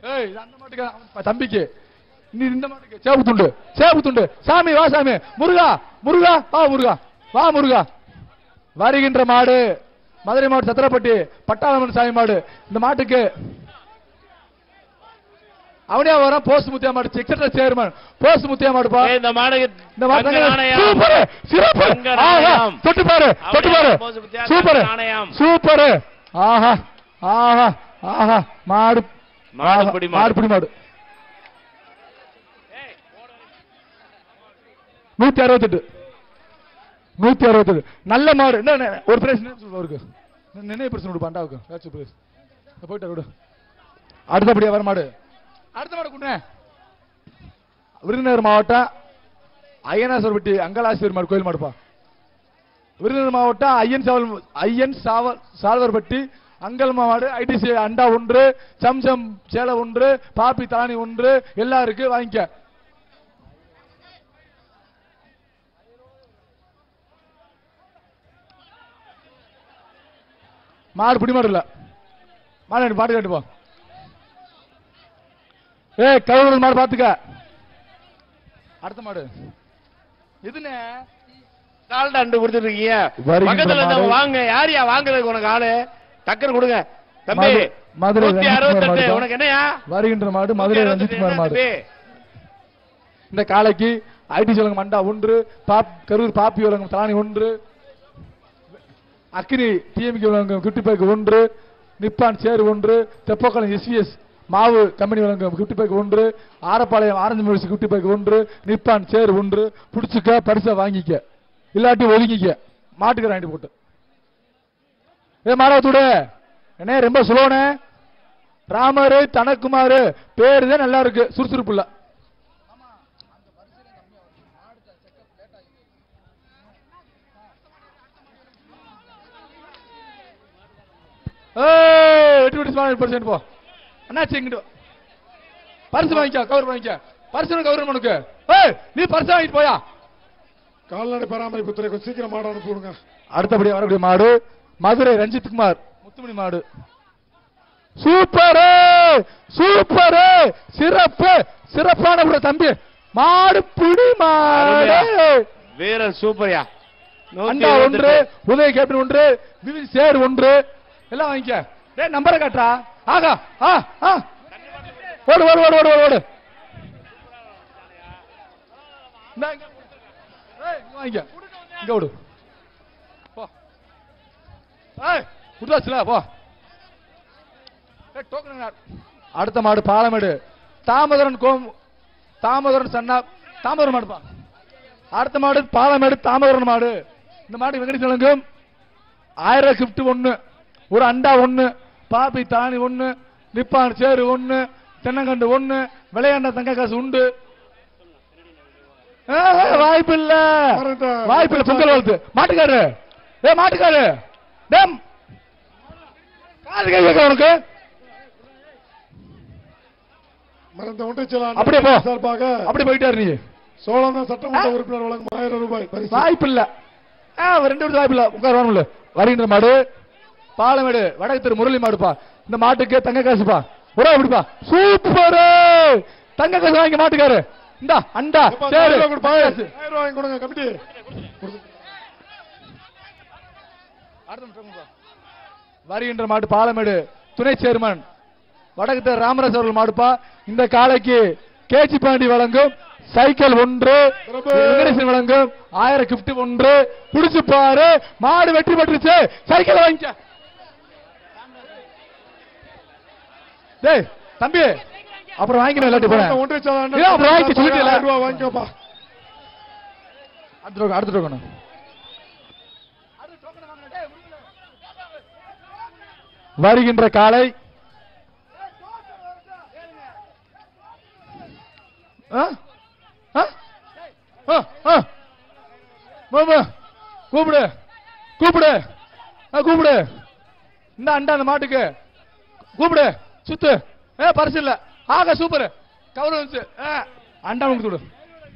ஏய் இது அந்த மாட்டுக்கு அவன் தம்பிக்கு நீ இந்த மாட்டுக்கு சேப்பு துண்டு சேப்பு துண்டு சாமி வா சாமி முருகா முருகா வா முருகா வா முருகா வருகின்ற மாடு மதுரை மாவட்டம் சத்திரப்பட்டி பட்டாளமன் சாமி மாடு இந்த மாட்டுக்கு அவனே வரான் போஸ்ட் முத்தியா மாடு செக்ரட்டரி சேர்மன் போஸ்ட் முத்தியா மாடுப்பா ஏய், இந்த மாடுக்கு இந்த மாடு தங்க நாணயம். சூப்பர் சிறப்பு தங்க ஆஹா நாணயம். தொட்டு பாரு தொட்டு பாரு அப்படியே போஸ் முத்தியா, சூப்பர் தங்க நாணயம். சூப்பர் ஆஹா ஆஹா ஆஹா மாடு மாடு ஆஹா, பிடி மாடு மாடு. பிடி மாடு நூத்தி அறுபத்தெட்டு நூத்தி அறுபத்தெட்டு நல்ல மாடு என்ன என்ன, ஒரு பிரைஸ் அவருக்கு நினைவு பிரச்சனை விடு பண்டாவுக்கு ஏதாச்சும் பிரைஸ் போயிட்டு விடு அடுத்தபடியா வர மாடு அடுத்த மாடு குண்ணே விருதுநகர் மாவட்டம் ஐயனாசர்பட்டி அங்கலாசிரியர் மாடு கோயில் மாடுப்பா விருதுநகர் மாவட்டம் ஐயன் சாவல் ஐயன் சாவல் சால்வர்பட்டி அங்கல் மாடு ஐடிசி அண்டா ஒன்று சம்சம் சேலை ஒன்று பாப்பி தானி ஒன்று எல்லாம் இருக்கு வாங்கிக்க மாடு பிடி மாடு இல்ல மாடு எடு, மாடு கேட்டு போ ஏய் கழுவுறது மாடு பாத்துக்க அடுத்த மாடு எதுனே டால்டா அண்டு கொடுத்துட்டு இருக்கீங்க வருகின்ற பக்கத்துல இருந்தவங்க மாடு. வாங்க யார் யா வாங்குறதுக்கு உனக்கு ஆளு டக்குனு கொடுங்க தம்பி மது- மதுரை நூத்தி ரஞ்சித்குமார் அறுபத்தெட்டு மாடு. உனக்கு என்னையா வருகின்ற மாடு மதுரை நூத்தி ரஞ்சித்குமார் அறுபத்தெட்டு மாடு என்ன தம்பி? இந்த காளைக்கு ஐடி சொல்லுங்க மண்டா ஒன்று பாப் கரூர் பாப்பி வழங்கும் தானி ஒன்று அக்னி டிஎம்கே வழங்கும் கிஃப்ட் பேக் ஒன்று நிப்பான் சேர் ஒன்று தெப்பக்குளம் எஸ்விஎஸ் மாவு கம்பெனி வழங்கும் கிஃப்ட் பேக் ஒன்று ஆரப்பாளையம் ஆரஞ்சு மியூசி கிஃப்ட் பேக் ஒன்று நிப்பான் சேர் ஒன்று பிடிச்சுக்க பரிசை வாங்கிக்க இல்லாட்டி ஒதுங்கிக்க மாட்டுக்கு வாங்கிட்டு போட்டு ஏ மாடவத்தூடு என்ன ரொம்ப சுலோனே ராமரு தனக்குமாரு பேரு தான் நல்லா இருக்கு சுறுசுறுப்பு இல்ல ஏய், எட்டு விட்டு சும்மா பர்சன்ட் போ அண்ணாச்சி இங்கிட்டு வா. பரிசு வாங்கிக்க கவர் வாங்கிக்க பரிசு கவர் உனக்கு ஏய் நீ பரிசு வாங்கிட்டு போயா கால்நடை பராமரிப்பு துறை கொஞ்சம் சீக்கிரம் மாட அனுப்பி விடுங்க அடுத்தபடி வரக்கூடிய மாடு மதுரை ரஞ்சித் குமார் முத்துமணி மாடு சூப்பர் சூப்பர் சிறப்பு சிறப்பான ஒரு தம்பி மாடு பிடி மாடு வீரர் சூப்பர்யா நூத்தி அண்டா ஒன்று இருபத்தெட்டு. உதய கேப்டன் ஒன்று விவி சேர் ஒன்று எல்லாம் வாங்கிக்க டேய் நம்பரை காட்டுறா ஆகா ஆ ஆ ஓடு ஓடு ஓடு ஓடு ஓடு ஓடு இந்தா இங்க. ஏய், இங்க வாங்கிக்க இங்க விடு போ ஏய் விட்டாச்சுல போ ஏய், டோக்கன் எங்க? அடுத்த மாடு பாலமேடு தாமோதரன் கோம் தாமோதரன் சன்னா தாமோதரன் மாடுப்பா அடுத்த மாடு பாலமேடு தாமோதரன் மாடு இந்த மாடு வெங்கடேஷ் வழங்கும் ஆயிரம் கிஃப்ட் ஒண்ணு ஒரு அண்டா ஒண்ணு பாப்பி தானி ஒண்ணு நிப்பான் சேரு ஒண்ணு தென்னங்கண்டு ஒண்ணு விளையாண்ட தங்க காசு உண்டு வாய்ப்பு இல்ல வரட்டும். வாய்ப்பு இல்ல பொங்கல் வாழ்த்து மாட்டுக்காரு ஏ மாட்டுக்காரு டேம் காது கை வைக்க உனக்கு மறந்த ஒன்றிச்சலான் அப்படியே போ. சார்பாக அப்படி போயிட்டாரு நீ சோழன சட்டமன்ற உறுப்பினர் வழங்கும் ஆயிரம் ரூபாய் பரிசு வாய்ப்பு இல்ல ஆ, ஒரு ரெண்டு நிமிஷம் வாய்ப்பு இல்ல உட்கார வரணும்ல வருகின்ற மாடு பாலமேடு வடக்கு தெரு முரளி மாடுப்பா இந்த மாட்டுக்கு தங்க காசுப்பா ஒரு அப்படிப்பா சூப்பர் தங்க காசு வாங்கி மாட்டுக்காரு இந்தா அண்டா எப்பா, சரி ஆயிரம் ரூபாய் கொடுப்பா. தங்க காசு. ஆயிரம் ரூபாய் வாங்கி கொடுங்க கமிட்டி வருகின்ற மாடு பாலமேடு துணை சேர்மன் வடக்கு தெரு ராமராஜ் அவர்கள் மாடுப்பா இந்த காலைக்கு கேச்சி பாண்டி வழங்கும் சைக்கிள் ஒன்று சிறப்பு. வெங்கடேசன் வழங்கும் ஆயிரம் கிஃப்ட் ஒன்று புடிச்சு பாரு மாடு வெற்றி பெற்றுச்சு சைக்கிள் வாங்கிக்க டேய் தம்பி அப்புறம் வாங்கிக்கணும் இல்லாட்டி போறேன் மறந்த ஒன்றிச்சலான் ஏன் அப்புறம் வாங்கி சொல்லிட்டீல? ஆயிரம் ரூபாய் வாங்கிக்கோப்பா அடுத்த டோக்கன், அடுத்த டோக்கன் வருகின்ற காலை ஆ? ஆ? ஆ, ஆ. மாமா, கூப்பிடு கூப்பிடு ஆ, கூப்பிடு இந்த அண்டா அந்த மாட்டுக்கு கூப்பிடு சுத்து ஏ பரிசு இல்ல ஆக சூப்பர் கௌரவம் வந்துச்சு. ஆ, அண்டா உங்களுக்கு விடு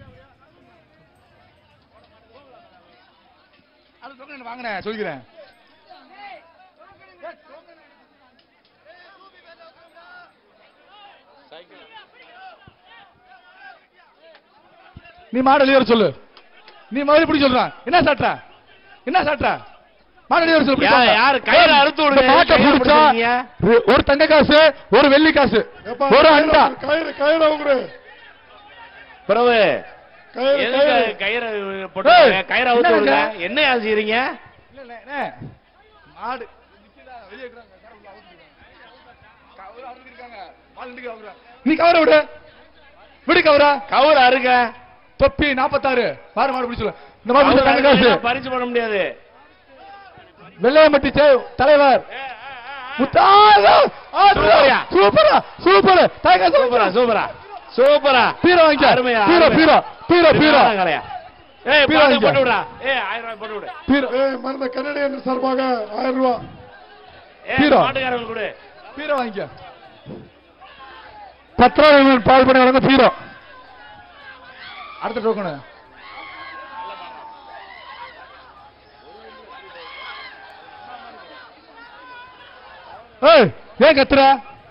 அது டோக்கன் வாங்கினேன் சொல்லிக்கிறேன் நீ மாடு வெளியே வர சொல்லு நீ முதல்ல பிடி சொல்றான் என்ன சாட்டா என்ன சாட்டா மாடு வெளியே வர சொல்லு பிடி யார், பாப்பா. யார் கையில அறுத்து விடுங்க. இந்த மாட்டை கையில பிடிச்சா பிடிச்சிருக்கீங்க. ஒரு- ஒரு தங்க காசு ஒரு வெள்ளி காசு எப்பா, ஒரு கயிறு அண்டா அவுக்குறு, கயிறு கயிறு அவுக்குறு. பிரபு கயிறு எதுக்கு கயிறு கயிறை போட்டு ஏய், கயிறை அவுத்து என்னங்க? விடுங்க என்ன ஆசிக்கிறீங்க இல்ல, இல்ல, என்ன? மாடு நிக்குதா? வெளியே இருக்கிறாங்க. கரை உள்ள அவுத்துருக்காங்க. கவரை அறுத்துருக்காங்க. மாடு நிக்க கவரை. நீ கவரை விடு விடு கவரா கவுர் அருங்க தொப்பி நாற்பத்தாறு பாரு மாடு பிடிச்சு இந்த மாதிரி பிடிச்சா தங்க காசு பரிசு பண்ண முடியாது வெள்ளையம்பட்டி சே- தலைவர் முத்தாரா சூப்பர்யா. சூப்பரா சூப்பர் தங்க சூப்பரா சூப்பரா சூப்பரா பீரோ வாங்கிக்க அருமையா, பீரோ அருமையா. பீரோ பீரோ பீரோ கலையா ஏய் பீரோ பாத்து வாங்கிக்க. போட்டு விடா ஏய் ஆயிரம் ரூபாய் போட்டு விடு பீரோ ஏய், மறந்த கன்னடியன் சார்பாக ஆயிரம் ரூபாய் ஏய் பீரோ. மாட்டுக்காரங்க கொடு பீரோ வாங்கிக்க பத்து ரூபாய் பால் பண்ணி வழங்க பீரோ அடுத்த டோக்கனு ஏய் ஏன் கத்துற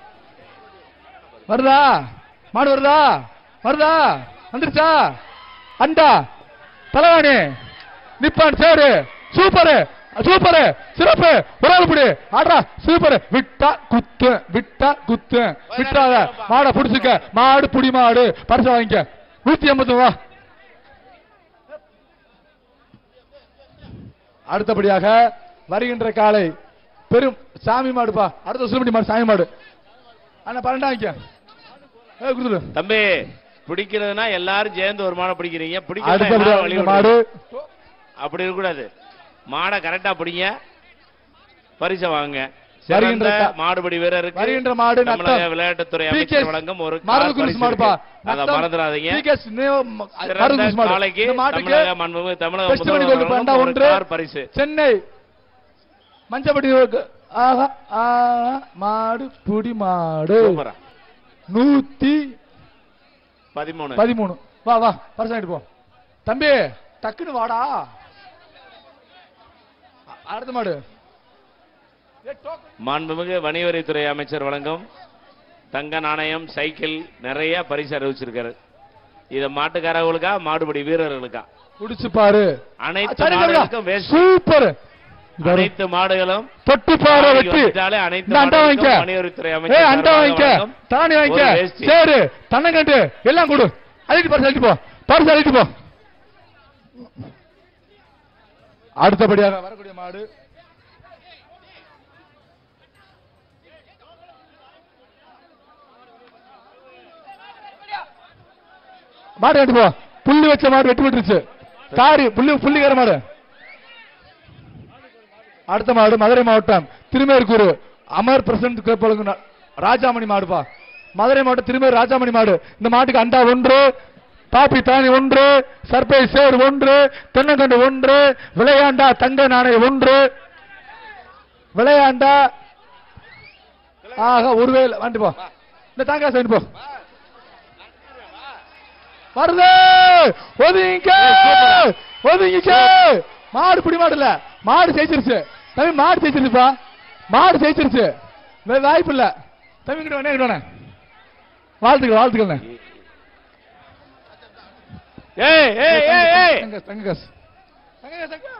வருதா மாடு வருதா வருதா வந்துருச்சா அண்டா தலைவாணி நிப்பான் சேரு சூப்பரு சூப்பரு சிறப்பு ஒரு ஆள் பிடி ஆடுறா சூப்பர் விட்டா குத்து விட்டா குத்து விட்டாத மாடை புடிச்சுக்க மாடு புடி மாடு பரிசு வாங்கிக்க நூத்தி எண்பது வா அடுத்தபடியாக வருகின்ற காலை பெரும் சாமி மாடுப்பா அடுத்த சுடுமணி மாடு சாமி மாடு அண்ணா பன்னெண்டா வாங்கிக்க ஏய், கொடுத்துடு தம்பி பிடிக்கிறதுனா எல்லாரும் சேர்ந்து ஒரு மாடை பிடிக்கிறீங்க அடுத்தபடியாக பிடிக்கிறதா இந்த மாடு அப்படி இருக்கக்கூடாது மாடை கரெக்டா பிடிங்க பரிசை வாங்க வருகின்ற சிறந்த கா- மாடுபடி வீரருக்கு வருகின்ற மாடு தமிழக நத்தம். விளையாட்டுத்துறை PKS அமைச்சர் வழங்கும் ஒரு மருது கார் குருசு பரிசு மாடுப்பா இருக்கு. அதை மறந்துடாதீங்க PKS நினைவு ம- மருது சிறந்த குருசு மாடு காளைக்கு இந்த மாட்டுக்கு தமிழக மாண்புமிகு தமிழக டெஸ்ட் பண்ணி முதல்வர் கொண்டு வழங்கும் பண்டா ஒரு ஒன்று கார் பரிசு சென்னை மஞ்சப்பட்டி ரோடு. ஆஹா ஆஹா மாடு புடி மாடு சூப்பரா நூத்தி பதிமூணு பதிமூணு வா வா பரிசு வாங்கிட்டு போ தம்பி டக்குன்னு வாடா அ- அடுத்த மாடு மாண்புமிகு வணிகவரித்துறை அமைச்சர் வழங்கும் தங்க நாணயம் சைக்கிள் நிறைய பரிசு அறிவிச்சிருக்காரு இத மாட்டுக்காரர்களுக்கா மாடுபடி வீரர்களுக்கா புடிச்சு பாரு அனைத்து சரி, மாடுகளுக்கும் தம்பியா. வேஷ்டி. சூப்பர் அனைத்து மாடுகளும் தொட்டு பாரு ஆடிக்கு வெட்டி வந்துட்டாலே அனைத்து இந்த அண்டா வாங்கிக்க மாடுகளுக்கும் வணிகவரித்துறை அமைச்சர் ஏய் அண்டா சார்பாக வாங்கிக்க வழங்கும் தானி வாங்கிக்க ஒரு வேஷ்டி. சேரு தன்னங்கண்டு எல்லாம் கொடு அழிட்டு பரிசு அழிட்டு போ பரிசு அழிட்டு போ அடுத்தபடியாக வரக்கூடிய மாடு மாடு வெட்டி போ புள்ளி வச்ச மாடு வெட்டி விட்டுருச்சு தாரி புள்ளி புள்ளிக்கார மாடு அடுத்த மாடு மதுரை மாவட்டம் திருமேற்கூர் அமர் பிரசன்ட் கேப்பழகு ராஜாமணி மாடுப்பா மதுரை மாவட்டம் திருமேர் ராஜாமணி மாடு இந்த மாட்டுக்கு அண்டா ஒன்று பாப்பி தானி ஒன்று சர்பை சேர் ஒன்று தென்னங்கண்டு ஒன்று விளையாண்டா தங்க நாணயம் ஒன்று விளையாண்டா ஆக ஒருவேளை வாண்டி போ இந்த தாங்க சைடு போ வருது ஒதுங்க ஒதுங்கிக்க மாடு பிடி மாடு இல்ல மாடு ஜெயிச்சிருச்சு தம்பி மாடு ஜெயிச்சிருச்சுப்பா மாடு ஜெயிச்சிருச்சு வேற வாய்ப்பு இல்ல தம்பி கிட்ட வேணே கிட்ட வேணே வாழ்த்துக்கள் வாழ்த்துக்கள் ஏய் ஏய் ஏய் ஏய் தங்க தங்க காசு தங்க காசு தங்க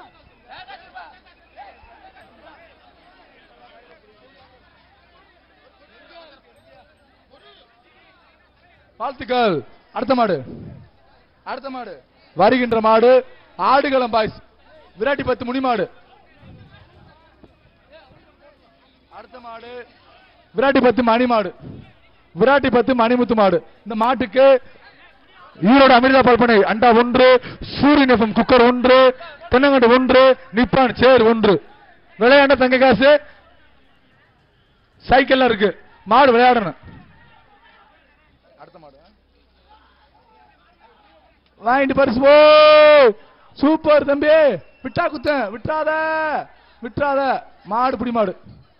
வாழ்த்துக்கள் அடுத்த மாடு அடுத்த மாடு வருகின்ற மாடு ஆடுகளம் பாய்ஸ் விராட்டி பத்து முனி மாடு அடுத்த மாடு விராட்டி பத்து மணி மாடு விராட்டி பத்து மணிமுத்து மாடு இந்த மாட்டுக்கு ஈரோடு அமிர்தா பல்பனை அண்டா ஒன்று சூரியன் எஃப்எம் குக்கர் ஒன்று தென்னங்கண்டு ஒன்று நிப்பான் சேர் ஒன்று விளையாண்ட தங்க காசு சைக்கிள்ல இருக்கு மாடு விளையாடணும் அடுத்த மாடு வாங்கிட்டு பரிசு போ சூப்பர் தம்பி விட்டா குத்த விட்டாத விட்டாத மாடு புடி மாடு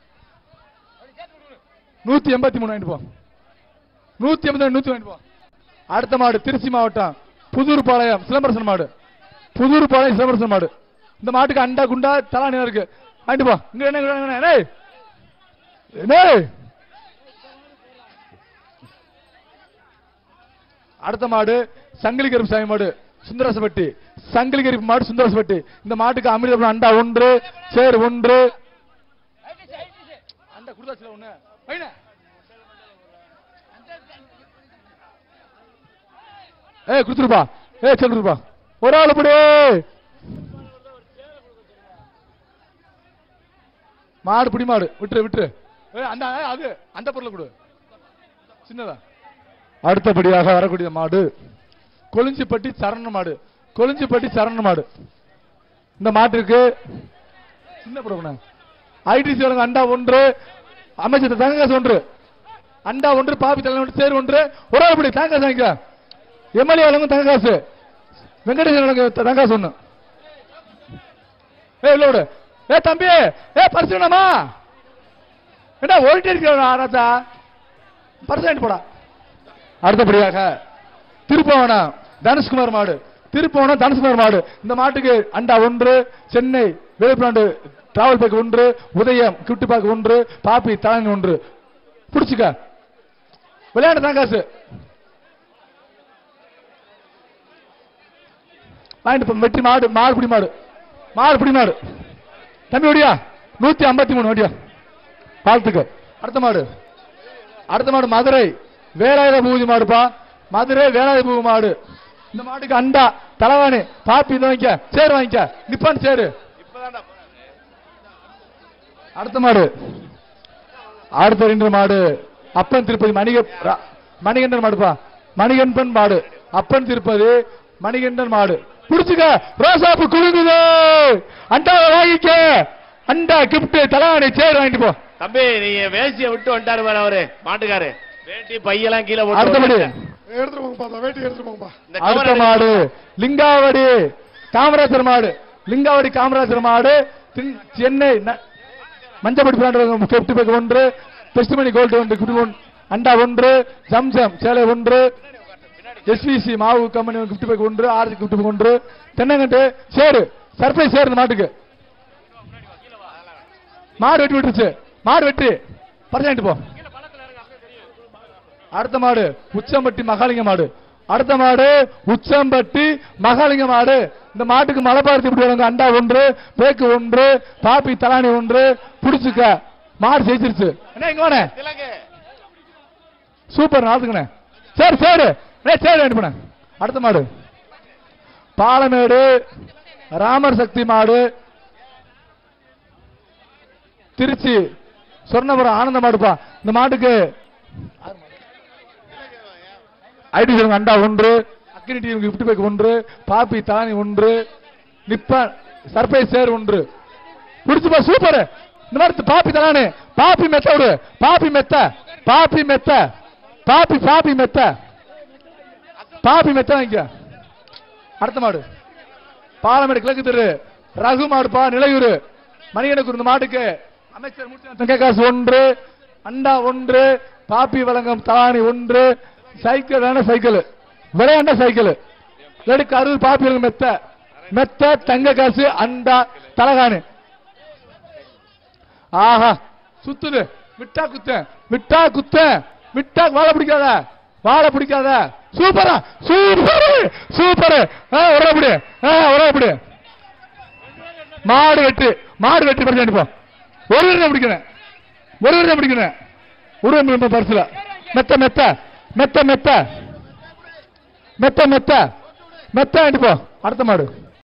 நூத்தி எண்பத்தி மூணு வாங்கிட்டு போ நூத்தி எண்பத்தி நூத்தி வாங்கிட்டு போ அடுத்த மாடு திருச்சி மாவட்டம் புதூர் பாளையம் சிலம்பரசன் மாடு புதூர் பாளையம் சிலம்பரசன் மாடு இந்த மாட்டுக்கு அண்டா குண்டா தலானியா இருக்கு வாங்கிட்டு போ இங்க என்ன இங்க என்ன, என்ன, டேய். டேய். அடுத்த மாடு சங்கிலி கருப்பு சாமி மாடு சுந்தரசப்பட்டி சங்கிலி கருப்பு மாடு சுந்தரசப்பட்டி இந்த மாட்டுக்கு அமிர்தபுரம் அண்டா ஒன்று சேர் ஒன்று அண்டா குடுதாச்சுல ஒண்ணு வைண்ணே. ஏய் குடுத்துருப்பா ஏய் சரி கொடுப்பா ஒரு ஆள் படி மாடு பிடி மாடு விட்டுரு விட்டுரு ஏய், அந்த ஏய், அது அந்த பொருளை கொடு சின்னதா அடுத்தபடியாக வரக்கூடிய மாடு கொளிஞ்சிப்பட்டி சரண மாடு கொளிஞ்சிப்பட்டி சரண மாடு இந்த மாட்டிற்கு சின்ன படம் ஐடிசி வழங்க அண்டா ஒன்று அமைச்சர் தங்ககாசு ஒன்று அண்டா ஒன்று பாப்பி தலைவர் ஒன்று சேர் ஒன்று ஒரு ஆள் படி தங்ககாசு வாங்கிக்க எம்எல்ஏ வழங்கும் தங்ககாசு வெங்கடேசன் வழங்க தங்ககாசு ஒன்று ஏ இல்ல விடு ஏ தம்பி ஏ பரிசு வேணாமா என்ன ஓடிட்டு இருக்கிற ராஜா பரிசு வாங்கிட்டு போடா அடுத்தபடியாக திருப்பவனம் தனுஷ்குமார் மாடு திருப்பவனம் தனுஷ்குமார் மாடு இந்த மாட்டுக்கு அண்டா ஒன்று சென்னை வேலுப்பிராண்டு டிராவல் பேக் ஒன்று உதயம் கிஃப்ட் பேக் ஒன்று பாப்பி தலைமை ஒன்று புடிச்சுக்க விளையாண்டு தான் காசு வாங்கிட்டு போ. வெற்றி மாடு மாடு பிடி மாடு மாடு பிடி மாடு தம்பி ஓடியா நூத்தி ஐம்பத்தி மூணு ஓடியா வாழ்த்துக்கு அடுத்த மாடு அடுத்த மாடு மதுரை வேலாயுத பூஜை மாடுப்பா மதுரை வேலாயுத பூஜை மாடு இந்த மாட்டுக்கு அண்டா தலைவாணி பாப்பி இதை வாங்கிக்க சேரு வாங்கிக்க நிப்பான் சேரு அடுத்த மாடு அடுத்த ரெண்டு மாடு அப்பன் திருப்பதி மணிக ரா- மணிகண்டன் மாடுப்பா மணிகண்டன் மாடு அப்பன் திருப்பதி மணிகண்டன் மாடு புடிச்சுக்க ரோசாப்பு குலுங்குது அண்டா வாங்கிக்க அண்டா கிப்ட் தலைவாணி சேரு வாங்கிட்டு போ தம்பி நீங்க வேசிய விட்டு வந்துட்டாரு பாரு அவரு மாட்டுக்காரு வேட்டி பையெல்லாம் கீழே போட்டு அடுத்தபடி வந்துட்டாரு. எடுத்துட்டு போங்கப்பா அந்த வேட்டி எடுத்துட்டு போங்கப்பா இந்த அடுத்த கவரை மாடு லிங்காவடி காமராஜர் மாடு லிங்காவடி காமராஜர் மாடு தின்- சென்னை ந- மஞ்சப்படி பிராண்ட் கெப்ட் பேக் ஒன்று டெஸ்ட்மணி கோல்டு ஒன்று குடி ஒன்று அண்டா ஒன்று ஜம்சம் சேலை ஒன்று எஸ்விசி மாவு கம்பெனி கிஃப்ட் பேக் ஒன்று ஆர்ஜி கிஃப்ட் பேக் ஒன்று தென்னங்கட்டு சேரு சர்ப்ரைஸ் சேரு இந்த மாட்டுக்கு மாடு வெட்டி விட்டுருச்சு மாடு வெட்டி பரிசாயிட்டு போ அடுத்த மாடு உச்சம்பட்டி மகாலிங்க மாடு அடுத்த மாடு உச்சம்பட்டி மகாலிங்க மாடு இந்த மாட்டுக்கு மலைப்பாரத்தி இப்படி வழங்க அண்டா ஒன்று பேக்கு ஒன்று பாப்பி தலானி ஒன்று புடிச்சுக்க மாடு ஜெயிச்சிருச்சு என்ன இங்க வானே திலகு. சூப்பர் நாத்துக்கண்ணே சரி சரி ஏ சரி அனுப்புனேன் அடுத்த மாடு பாலமேடு ராமர் சக்தி மாடு திருச்சி சொர்ணபுரம் ஆனந்த மாடுப்பா இந்த மாட்டுக்கு ஐடி சொல்லுங்க அண்டா ஒன்று அக்னி டீம் கிஃப்ட் பேக் ஒன்று பாப்பி தானி ஒன்று நிப்ப சர்ப்ரைஸ் சேர் ஒன்று பிடிச்சுப்பா சூப்பர் இந்த மாதிரி பாப்பி தலானு பாப்பி மெத்த விடு பாப்பி மெத்த பாப்பி மெத்த பாப்பி பாப்பி மெத்த பாப்பி மெத்த வாங்கிக்க அடுத்த மாடு பாலமேடு கிழக்கு தெரு ரகு மாடுப்பா நிலையூர் மணிகனுக்கு இந்த மாட்டுக்கு அமைச்சர் மூர்த்தி காசு ஒன்று அண்டா ஒன்று பாப்பி வழங்கும் தலானி ஒன்று சைக்கிள் வேணா சைக்கிள் விளையாண்ட சைக்கிள் எடுக்க அறுபது பாப்பி வழங்கும் மெத்த மெத்த தங்க காசு அண்டா தலகாணி ஆஹா சுத்துது விட்டா குத்த விட்டா குத்த விட்டா வாழை பிடிக்காத வாழை பிடிக்காத சூப்பரா சூப்பர் சூப்பர் ஒரே அப்படி ஒரே அப்படி மாடு வெட்டு மாடு வெட்டி பரிசு அனுப்போம் ஒரு விருதை பிடிக்கிறேன் ஒரு விருதை பிடிக்கிறேன் ஒரு விருதை பரிசுல மெத்த மெத்த மெத்த மெத்த மெத்த மெத்த மெத்த அனுப்போ அடுத்த மாடு